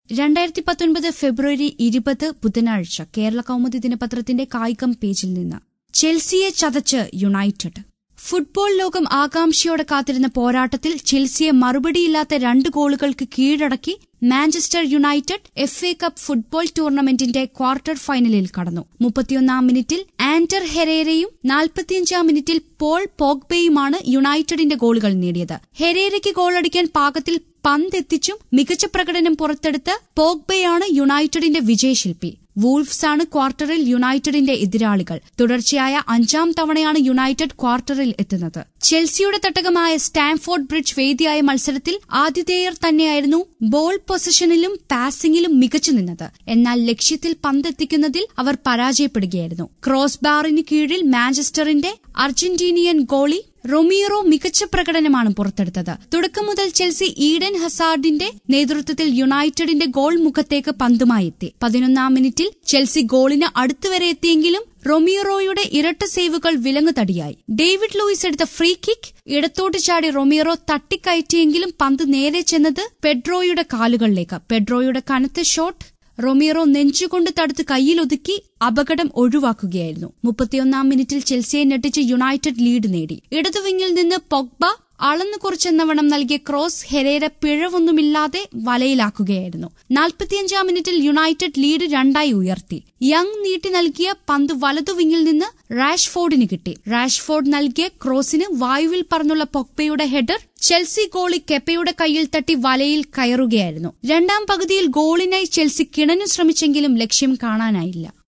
രണ്ടായിരത്തി പത്തൊൻപത് ഫെബ്രുവരി ഇരുപത് ബുധനാഴ്ച കേരള കൗമുദി ദിനപത്രത്തിന്റെ കായികം പേജിൽ നിന്ന് ചെൽസിയെ ചതച്ച് യുണൈറ്റഡ് ഫുട്ബോൾ ലോകം ആകാംക്ഷയോടെ കാത്തിരുന്ന പോരാട്ടത്തിൽ ചെൽസിയെ മറുപടിയില്ലാത്ത രണ്ട് ഗോളുകൾക്ക് കീഴടക്കി Manchester United F A cup football ടൂർണമെന്റിന്റെ ക്വാർട്ടർ ഫൈനലിൽ കടന്നു മുപ്പത്തിയൊന്നാം മിനിറ്റിൽ ആന്റർ ഹെരേരയും നാൽപ്പത്തിയഞ്ചാം മിനിറ്റിൽ പോൾ പോഗ്ബെയുമാണ് യുണൈറ്റഡിന്റെ ഗോളുകൾ നേടിയത് ഹെരേരയ്ക്ക് ഗോളടിക്കാൻ പാകത്തിൽ പന്തെത്തിച്ചും മികച്ച പ്രകടനം പുറത്തെടുത്ത് പോഗ്ബെയാണ് യുണൈറ്റഡിന്റെ വിജയശില്പി വൂൾഫ്സാണ് ക്വാർട്ടറിൽ യുണൈറ്റഡിന്റെ എതിരാളികൾ തുടർച്ചയായ അഞ്ചാം തവണയാണ് യുണൈറ്റഡ് ക്വാർട്ടറിൽ എത്തുന്നത് ചെൽസിയുടെ തട്ടകമായ സ്റ്റാംഫോർഡ് ബ്രിഡ്ജ് വേദിയായ മത്സരത്തിൽ ആതിഥേയർ തന്നെയായിരുന്നു ബോൾ പൊസിഷനിലും പാസിംഗിലും മികച്ചു നിന്നത് എന്നാൽ ലക്ഷ്യത്തിൽ പന്തെത്തിക്കുന്നതിൽ അവർ പരാജയപ്പെടുകയായിരുന്നു ക്രോസ് ബാറിന് കീഴിൽ മാഞ്ചസ്റ്ററിന്റെ അർജന്റീനിയൻ ഗോളി റൊമീറോ മികച്ച പ്രകടനമാണ് പുറത്തെടുത്തത് തുടക്കം മുതൽ ചെൽസി ഈഡൻ ഹസാർഡിന്റെ നേതൃത്വത്തിൽ യുണൈറ്റഡിന്റെ ഗോൾ മുഖത്തേക്ക് പന്തുമായി എത്തി പതിനൊന്നാം മിനിറ്റിൽ ചെൽസി ഗോളിന് അടുത്തുവരെ എത്തിയെങ്കിലും റൊമീറോയുടെ ഇരട്ട സേവുകൾ വിലങ്ങുതടിയായി ഡേവിഡ് ലൂയിസ് എടുത്ത ഫ്രീ കിക്ക് ഇടത്തോട്ട് ചാടി റൊമീറോ തട്ടിക്കയറ്റിയെങ്കിലും പന്ത് നേരെ ചെന്നത് പെഡ്രോയുടെ കാലുകളിലേക്ക് പെഡ്രോയുടെ കനത്ത ഷോട്ട് റൊമീറോ നെഞ്ചുകൊണ്ട് തടുത്ത് കയ്യിലൊതുക്കി അപകടം ഒഴിവാക്കുകയായിരുന്നു മുപ്പത്തിയൊന്നാം മിനിറ്റിൽ ചെൽസിയെ ഞെട്ടിച്ച് യുണൈറ്റഡ് ലീഡ് നേടി ഇടതുവിങ്ങിൽ നിന്ന് പൊഗ്ബ അളന്നു കുറിച്ചെന്നവണ്ണം നൽകിയ ക്രോസ് ഹെരേര പിഴവൊന്നുമില്ലാതെ വലയിലാക്കുകയായിരുന്നു നാൽപ്പത്തിയഞ്ചാം മിനിറ്റിൽ യുണൈറ്റഡ് ലീഡ് രണ്ടായി ഉയർത്തി യങ് നീട്ടി നൽകിയ പന്ത് വലതുവിങ്ങിൽ നിന്ന് റാഷ്ഫോർഡിന് കിട്ടി റാഷ്ഫോർഡ് നൽകിയ ക്രോസിന് വായുവിൽ പറന്നുള്ള പൊക്ബയുടെ ഹെഡർ ചെൽസി ഗോളി കെപ്പയുടെ കയ്യിൽ തട്ടി വലയിൽ കയറുകയായിരുന്നു രണ്ടാം പകുതിയിൽ ഗോളിനായി ചെൽസി കിണഞ്ഞു ശ്രമിച്ചെങ്കിലും ലക്ഷ്യം കാണാനായില്ല